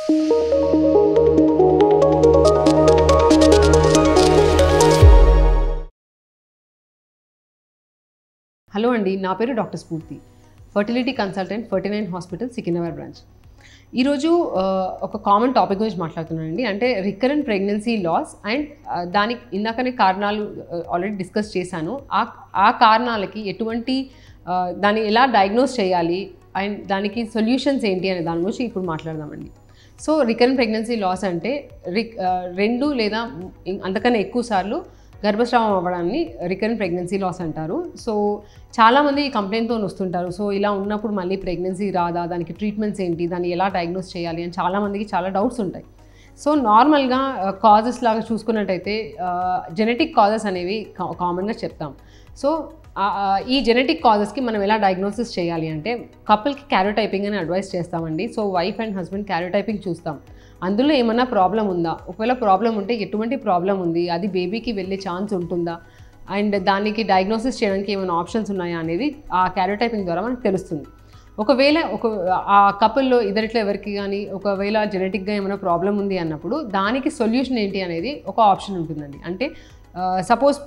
hello అండి నా పేరు doctor Spoorthi fertility consultant Ferty nine hospital Secunderabad branch ఈరోజు ఆ, ఒక కామన్ టాపిక్ గురించి మాట్లాడుతున్నానండి అంటే రికరెంట్ ప్రెగ్నెన్సీ లాస్ అండ్ దానికి ఇందాకనే కారణాలు ఆల్రెడీ డిస్కస్ చేశాను ఆ ఆ కారణాలకి ఎటువంటి ఆ, దాన్ని ఎలా డయాగ్నోస్ చేయాలి అండ్ దానికి సొల్యూషన్స్ ఏంటి అనే దాని గురించి ఇప్పుడు మాట్లాడదామండి సో రికరెంట్ ప్రెగ్నెన్సీ లాస్ అంటే రిక్ ఆ, రెండు లేదా ఇం- అంతకన్నా ఎక్కువ సార్లు గర్భస్రావం అవ్వడాన్ని రికరెంట్ ప్రెగ్నెన్సీ లాస్ అంటారు సో చాలామంది ఈ కంప్లైంట్తో వస్తుంటారు సో ఇలా ఉన్నప్పుడు మళ్ళీ ప్రెగ్నెన్సీ రాదా దానికి ట్రీట్మెంట్స్ ఏంటి దాన్ని ఎలా డయాగ్నోస్ చేయాలి అని చాలామందికి చాలా డౌట్స్ ఉంటాయి సో నార్మల్గా కాజెస్ లాగా చూసుకున్నట్టయితే జెనెటిక్ కాజెస్ అనేవి కామన్గా చెప్తాం సో ఆ, ఆ, ఈ జెనెటిక్ కాజెస్కి మనం ఎలా డయాగ్నోసిస్ చేయాలి అంటే కపుల్కి క్యారోటైపింగ్ అని అడ్వైస్ చేస్తామండి so wife and husband karyotyping చూస్తాం అందులో ఏమన్నా ప్రాబ్లం ఉందా ఒకవేళ ప్రాబ్లం ఉంటే ఎటువంటి ప్రాబ్లం ఉంది అది బేబీకి వెళ్ళే ఛాన్స్ ఉంటుందా అండ్ దానికి డయాగ్నోసిస్ చేయడానికి ఏమైనా ఆప్షన్స్ ఉన్నాయా అనేది ఆ క్యారోటైపింగ్ ద్వారా మనకు తెలుస్తుంది ఒకవేళ ఒక ఆ కపుల్లో ఇద్దరిట్లో ఎవరికి కానీ ఒకవేళ జెనెటిక్గా ఏమైనా ప్రాబ్లం ఉంది అన్నప్పుడు దానికి సొల్యూషన్ ఏంటి అనేది ఒక ఆప్షన్ ఉంటుందండి అంటే సపోజ్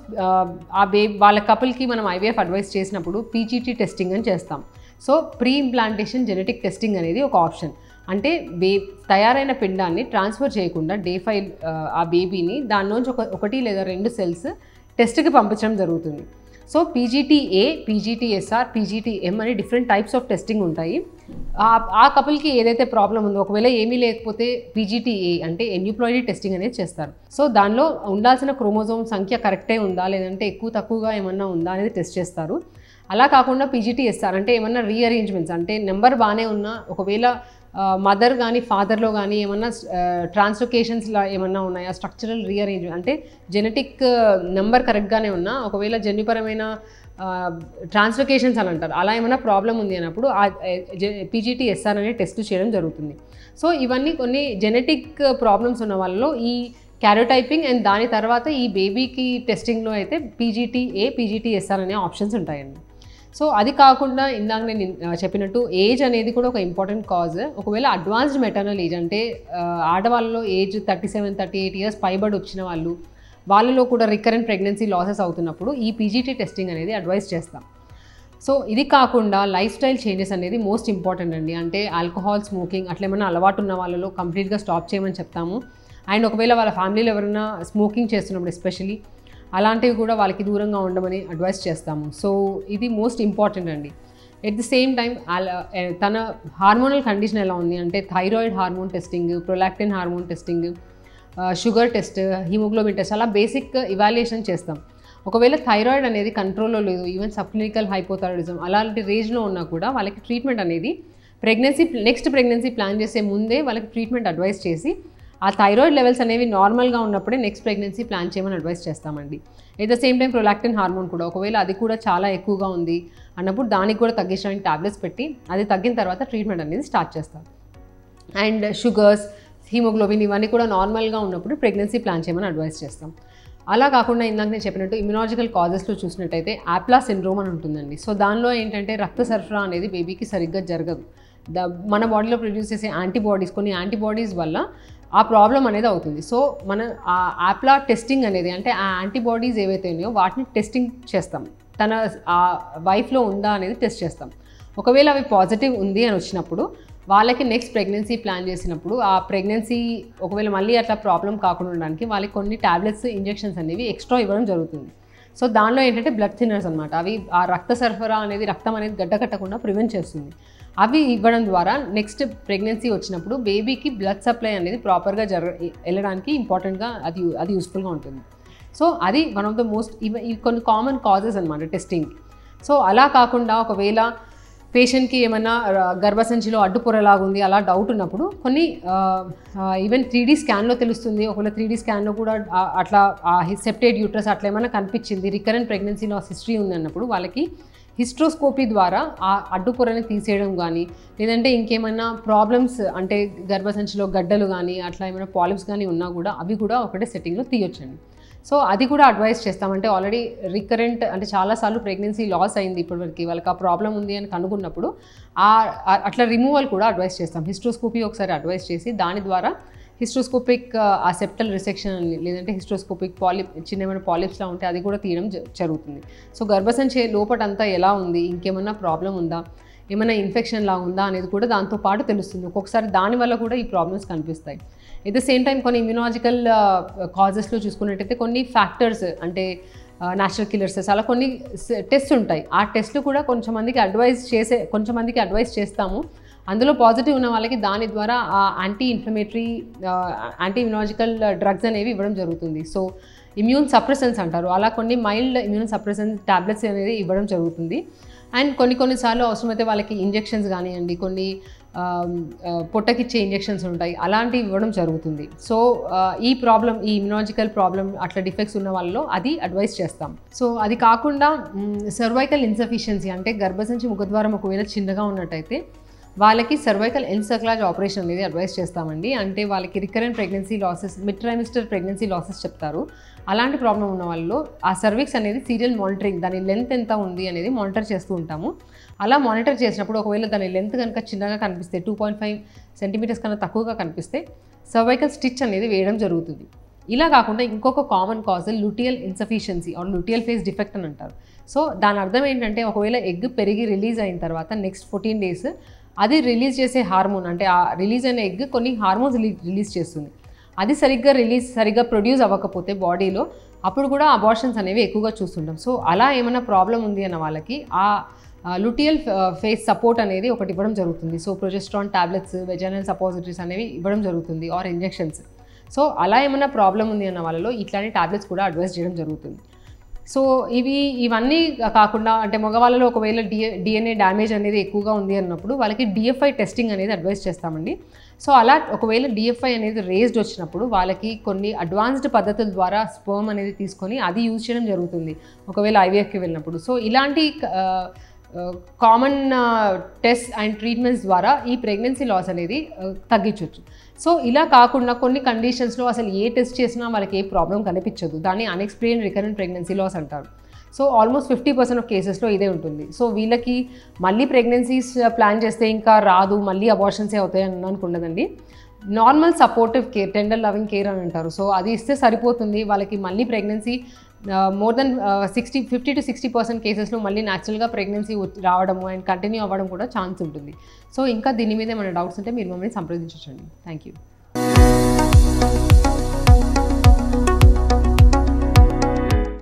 ఆ బే వాళ్ళ కపుల్కి మనం ఐవీఎఫ్ అడ్వైస్ చేసినప్పుడు పీజీటీ టెస్టింగ్ అని చేస్తాం so pre implantation genetic testing అనేది ఒక ఆప్షన్ అంటే బే తయారైన పిండాన్ని ట్రాన్స్ఫర్ చేయకుండా డే ఫైవ్ ఆ బేబీని దానిలోంచి ఒక ఒకటి లేదా రెండు సెల్స్ టెస్ట్కి పంపించడం జరుగుతుంది సో పీజీటీఏ పీజీటీఎస్ఆర్ పీజీటీఎం అని డిఫరెంట్ టైప్స్ ఆఫ్ టెస్టింగ్ ఉంటాయి ఆ- ఆ కపుల్కి ఏదైతే ప్రాబ్లం ఉందో ఒకవేళ ఏమీ లేకపోతే పీజీటీఏ అంటే ఎన్యూప్లాయిడీ టెస్టింగ్ అనేది చేస్తారు సో దానిలో ఉండాల్సిన క్రోమోజోమ్ సంఖ్య కరెక్టే ఉందా లేదంటే ఎక్కువ తక్కువగా ఏమన్నా ఉందా అనేది టెస్ట్ చేస్తారు అలా కాకుండా పీజీటీఎస్ఆర్ అంటే ఏమన్నా రీఅరేంజ్మెంట్స్ అంటే నెంబర్ బాగానే ఉన్నా ఒకవేళ మదర్ కానీ ఫాదర్లో కానీ ఏమన్నా ట్రాన్స్లొకేషన్స్లా ఏమన్నా ఉన్నాయా స్ట్రక్చరల్ రీఅరేంజ్మెంట్ అంటే జెనెటిక్ నెంబర్ కరెక్ట్గానే ఉన్నా ఒకవేళ జన్యుపరమైన ట్రాన్స్లొకేషన్స్ అని అంటారు అలా ఏమైనా ప్రాబ్లం ఉంది అన్నప్పుడు ఆ పీజీటీ ఎస్ఆర్ అనే టెస్ట్ చేయడం జరుగుతుంది సో ఇవన్నీ కొన్ని జెనెటిక్ ప్రాబ్లమ్స్ ఉన్న వాళ్ళలో ఈ క్యారోటైపింగ్ అండ్ దాని తర్వాత ఈ బేబీకి టెస్టింగ్లో అయితే పీజీటీ ఏ పీజీటీ ఎస్ఆర్ అనే ఆప్షన్స్ ఉంటాయండి సో అది కాకుండా ఇందాక నేను ఆ, చెప్పినట్టు ఏజ్ అనేది కూడా ఒక ఇంపార్టెంట్ కాజ్ ఒకవేళ అడ్వాన్స్డ్ మెటర్నల్ ఏజ్ అంటే ఆ, ఆడవాళ్ళలో age thirty seven thirty eight years పైబడి వచ్చిన వాళ్ళు వాళ్ళలో కూడా రికరెంట్ ప్రెగ్నెన్సీ లాసెస్ అవుతున్నప్పుడు ఈ పీజీటీ టెస్టింగ్ అనేది అడ్వైస్ చేస్తాం సో ఇది కాకుండా లైఫ్ స్టైల్ చేంజెస్ అనేది మోస్ట్ ఇంపార్టెంట్ అండి అంటే ఆల్కహాల్ స్మోకింగ్ అట్లా ఏమైనా అలవాటు ఉన్న వాళ్ళలో కంప్లీట్గా స్టాప్ చేయమని చెప్తాము అండ్ ఒకవేళ వాళ్ళ ఫ్యామిలీలో ఎవరైనా స్మోకింగ్ చేస్తున్నప్పుడు ఎస్పెషలీ అలాంటివి కూడా వాళ్ళకి దూరంగా ఉండమని అడ్వైస్ చేస్తాము సో ఇది మోస్ట్ ఇంపార్టెంట్ అండి ఎట్ ది సేమ్ టైం తన హార్మోనల్ కండిషన్ ఎలా ఉంది అంటే thyroid hormone testing prolactin hormone testing sugar test haemoglobin test అలా బేసిక్ ఇవాల్యుయేషన్ చేస్తాం ఒకవేళ థైరాయిడ్ అనేది కంట్రోల్లో లేదు ఈవెన్ సబ్ క్లినికల్ హైపోథైరాయిడిజం అలాంటి రేంజ్లో ఉన్నా కూడా వాళ్ళకి ట్రీట్మెంట్ అనేది ప్రెగ్నెన్సీ నెక్స్ట్ ప్రెగ్నెన్సీ ప్లాన్ చేసే ముందే వాళ్ళకి ట్రీట్మెంట్ అడ్వైస్ చేసి ఆ థైరాయిడ్ లెవెల్స్ అనేవి నార్మల్గా ఉన్నప్పుడే నెక్స్ట్ ప్రెగ్నెన్సీ ప్లాన్ చేయమని అడ్వైస్ చేస్తామండి at the same time prolactin hormone కూడా ఒకవేళ అది కూడా చాలా ఎక్కువగా ఉంది అన్నప్పుడు దానికి కూడా తగ్గించడానికి టాబ్లెట్స్ పెట్టి అది తగ్గిన తర్వాత ట్రీట్మెంట్ అనేది స్టార్ట్ చేస్తాం అండ్ షుగర్స్ హీమోగ్లోబిన్ ఇవన్నీ కూడా నార్మల్గా ఉన్నప్పుడు ప్రెగ్నెన్సీ ప్లాన్ చేయమని అడ్వైస్ చేస్తాం అలా కాకుండా ఇందాక నేను చెప్పినట్టు ఇమ్యునాలజికల్ కాజెస్లో చూసినట్టయితే యాప్లా సిండ్రోమ్ అని ఉంటుందండి సో దానిలో ఏంటంటే రక్త సరఫరా అనేది బేబీకి సరిగ్గా జరగదు ద మన బాడీలో ప్రొడ్యూస్ చేసే యాంటీబాడీస్ కొన్ని యాంటీబాడీస్ వల్ల ఆ ప్రాబ్లం అనేది అవుతుంది సో మన ఆ యాప్లా టెస్టింగ్ అనేది అంటే ఆ యాంటీబాడీస్ ఏవైతే ఉన్నాయో వాటిని టెస్టింగ్ చేస్తాం తన ఆ వైఫ్లో ఉందా అనేది టెస్ట్ చేస్తాం ఒకవేళ అవి పాజిటివ్ ఉంది అని వచ్చినప్పుడు వాళ్ళకి నెక్స్ట్ ప్రెగ్నెన్సీ ప్లాన్ చేసినప్పుడు ఆ ప్రెగ్నెన్సీ ఒకవేళ మళ్ళీ అట్లా ప్రాబ్లం కాకుండా ఉండడానికి వాళ్ళకి కొన్ని టాబ్లెట్స్ ఇంజెక్షన్స్ అనేవి ఎక్స్ట్రా ఇవ్వడం జరుగుతుంది సో దానిలో ఏంటంటే బ్లడ్ థిన్నర్స్ అనమాట అవి ఆ రక్త సరఫరా అనేది రక్తం అనేది గడ్డ కట్టకుండా ప్రివెంట్ చేస్తుంది అవి ఇవ్వడం ద్వారా నెక్స్ట్ ప్రెగ్నెన్సీ వచ్చినప్పుడు బేబీకి బ్లడ్ సప్లై అనేది ప్రాపర్గా జర వెళ్ళడానికి ఇంపార్టెంట్గా అది అది యూస్ఫుల్గా ఉంటుంది సో అది వన్ ఆఫ్ ద మోస్ట్ ఇవి ఇవి కొన్ని కామన్ కాజెస్ అనమాట టెస్టింగ్ సో అలా కాకుండా ఒకవేళ పేషెంట్కి ఏమన్నా ర- గర్భసంచిలో అడ్డుపొరలాగా ఉంది అలా డౌట్ ఉన్నప్పుడు కొన్ని ఈవెన్ త్రీ డీ స్కాన్లో తెలుస్తుంది ఒకవేళ త్రీ డీ స్కాన్లో కూడా ఆ, అట్లా సెప్టేడ్ యూట్రస్ అట్లా ఏమైనా కనిపించింది రికరెంట్ ప్రెగ్నెన్సీ లాస్ హిస్టరీ ఉంది అన్నప్పుడు వాళ్ళకి హిస్ట్రోస్కోపీ ద్వారా ఆ అడ్డుపొరని తీసేయడం కానీ లేదంటే ఇంకేమైనా ప్రాబ్లమ్స్ అంటే గర్భసంచిలో గడ్డలు కానీ అట్లా ఏమైనా పాలిప్స్ కానీ ఉన్నా కూడా అవి కూడా ఒకటే సెట్టింగ్లో తీయొచ్చండి సో అది కూడా అడ్వైస్ చేస్తాం అంటే ఆల్రెడీ రికరెంట్ అంటే చాలాసార్లు ప్రెగ్నెన్సీ లాస్ అయింది ఇప్పటివరకు వాళ్ళకి ఆ ప్రాబ్లం ఉంది అని కనుగొన్నప్పుడు ఆ ఆ- అట్లా రిమూవల్ కూడా అడ్వైస్ చేస్తాం హిస్ట్రోస్కోపీ ఒకసారి అడ్వైస్ చేసి దాని ద్వారా హిస్ట్రోస్కోపిక్ ఆ సెప్టల్ రిసెక్షన్ లేదంటే హిస్ట్రోస్కోపిక్ పాలిప్ చిన్న ఏమైనా పాలిప్స్లా ఉంటే అది కూడా తీయడం జ- జరుగుతుంది సో గర్భసంచి లోపటంతా ఎలా ఉంది ఇంకేమైనా ప్రాబ్లం ఉందా ఏమైనా ఇన్ఫెక్షన్ లా ఉందా అనేది కూడా దాంతో పాటు తెలుస్తుంది ఒక్కొక్కసారి దానివల్ల కూడా ఈ ప్రాబ్లమ్స్ కనిపిస్తాయి ఎట్ ద సేమ్ టైం కొన్ని ఇమ్యూనాలజికల్ కాజెస్లో చూసుకున్నట్టయితే కొన్ని ఫ్యాక్టర్స్ అంటే నేచురల్ కిల్లర్స్ అలా కొన్ని టెస్ట్ ఉంటాయి ఆ టెస్ట్లు కూడా కొంచెం మందికి అడ్వైస్ చేసే కొంచెం మందికి అడ్వైస్ చేస్తాము అందులో పాజిటివ్ ఉన్న వాళ్ళకి దాని ద్వారా ఆ anti inflammatory anti immunological drugs అనేవి ఇవ్వడం జరుగుతుంది సో ఇమ్యూన్ సప్రెసెన్స్ అంటారు అలా కొన్ని మైల్డ్ ఇమ్యూన్ సప్రెసెన్స్ టాబ్లెట్స్ అనేది ఇవ్వడం జరుగుతుంది అండ్ కొన్ని కొన్నిసార్లు అవసరమైతే వాళ్ళకి ఇంజెక్షన్స్ కానివ్వండి కొన్ని ఆ, ఆ, పొట్టకిచ్చే ఇంజెక్షన్స్ ఉంటాయి అలాంటివి ఇవ్వడం జరుగుతుంది సో ఆ, ఈ ప్రాబ్లం ఈ ఇమ్యూనాలజికల్ ప్రాబ్లం అట్లా డిఫెక్ట్స్ ఉన్న వాళ్ళలో అది అడ్వైస్ చేస్తాం సో అది కాకుండా సర్వైకల్ ఇన్సఫిషియన్సీ అంటే గర్భసంచి ముఖద్వారం ఒకవేళ చిన్నగా ఉన్నట్టయితే వాళ్ళకి సర్వైకల్ ఎన్సర్క్లాజ్ ఆపరేషన్ అనేది అడ్వైస్ చేస్తామండి అంటే వాళ్ళకి recurrent pregnancy losses mid trimester pregnancy losses చెప్తారు అలాంటి ప్రాబ్లం ఉన్న వాళ్ళు ఆ సర్వీక్స్ అనేది సీరియల్ మానిటరింగ్ దాని లెంత్ ఎంత ఉంది అనేది మానిటర్ చేస్తూ ఉంటాము అలా మానిటర్ చేసినప్పుడు ఒకవేళ దాని లెంత్ కనుక చిన్నగా కనిపిస్తే టూ పాయింట్ ఫైవ్ సెంటీమీటర్స్ కన్నా తక్కువగా కనిపిస్తే సర్వైకల్ స్టిచ్ అనేది వేయడం జరుగుతుంది ఇలా కాకుండా ఇంకొక common cause luteal insufficiency or luteal phase defect అని అంటారు సో దాని అర్థం ఏంటంటే ఒకవేళ ఎగ్ పెరిగి రిలీజ్ అయిన తర్వాత నెక్స్ట్ ఫోర్టీన్ డేస్ అది రిలీజ్ చేసే హార్మోన్ అంటే ఆ రిలీజ్ అయిన ఎగ్ కొన్ని హార్మోన్స్ రిలీజ్ చేస్తుంది అది సరిగ్గా రిలీజ్ సరిగ్గా ప్రొడ్యూస్ అవ్వకపోతే బాడీలో అప్పుడు కూడా అబార్షన్స్ అనేవి ఎక్కువగా చూస్తుంటాం సో అలా ఏమైనా ప్రాబ్లం ఉంది అన్న వాళ్ళకి ఆ లుటియల్ ఫేస్ సపోర్ట్ అనేది ఒకటి ఇవ్వడం జరుగుతుంది so progesterone tablets vaginal suppositories అనేవి ఇవ్వడం జరుగుతుంది ఆర్ ఇంజెక్షన్స్ సో అలా ఏమైనా ప్రాబ్లం ఉంది అన్న వాళ్ళలో ఇట్లాంటి టాబ్లెట్స్ కూడా అడ్వైస్ చేయడం జరుగుతుంది సో ఇవి ఇవన్నీ కాకుండా అంటే మగవాళ్ళలో ఒకవేళ డిఎ డిఎన్ఏ డ్యామేజ్ అనేది ఎక్కువగా ఉంది అన్నప్పుడు వాళ్ళకి డిఎఫ్ఐ టెస్టింగ్ అనేది అడ్వైస్ చేస్తామండి సో అలా ఒకవేళ డిఎఫ్ఐ అనేది రేజ్డ్ వచ్చినప్పుడు వాళ్ళకి కొన్ని అడ్వాన్స్డ్ పద్ధతుల ద్వారా స్పర్మ్ అనేది తీసుకొని అది యూజ్ చేయడం జరుగుతుంది ఒకవేళ ఐవీఎఫ్కి వెళ్ళినప్పుడు సో ఇలాంటి కామన్ టెస్ట్ అండ్ ట్రీట్మెంట్స్ ద్వారా ఈ ప్రెగ్నెన్సీ లాస్ అనేది తగ్గించవచ్చు సో ఇలా కాకుండా కొన్ని కండిషన్స్లో అసలు ఏ టెస్ట్ చేసినా వాళ్ళకి ఏ ప్రాబ్లం కనిపించదు దాన్ని అన్ఎక్స్ప్లెయిన్ రికరెంట్ ప్రెగ్నెన్సీ లాస్ అంటారు so almost fifty percent of కేసెస్లో ఇదే ఉంటుంది సో వీళ్ళకి మళ్ళీ ప్రెగ్నెన్సీస్ ప్లాన్ చేస్తే ఇంకా రాదు మళ్ళీ అబార్షన్సే అవుతాయి అని అనుకుండదండి normal supportive care tender loving care అని అంటారు సో అది ఇస్తే సరిపోతుంది వాళ్ళకి మళ్ళీ pregnancy more than sixty fifty to sixty percent కేసెస్లో మళ్ళీ న్యాచురల్గా ప్రెగ్నెన్సీ రావడము అండ్ కంటిన్యూ అవ్వడం కూడా ఛాన్స్ ఉంటుంది సో ఇంకా దీని మీద ఏమైనా డౌట్స్ ఉంటే మీరు మమ్మల్ని సంప్రదించండి థ్యాంక్ యూ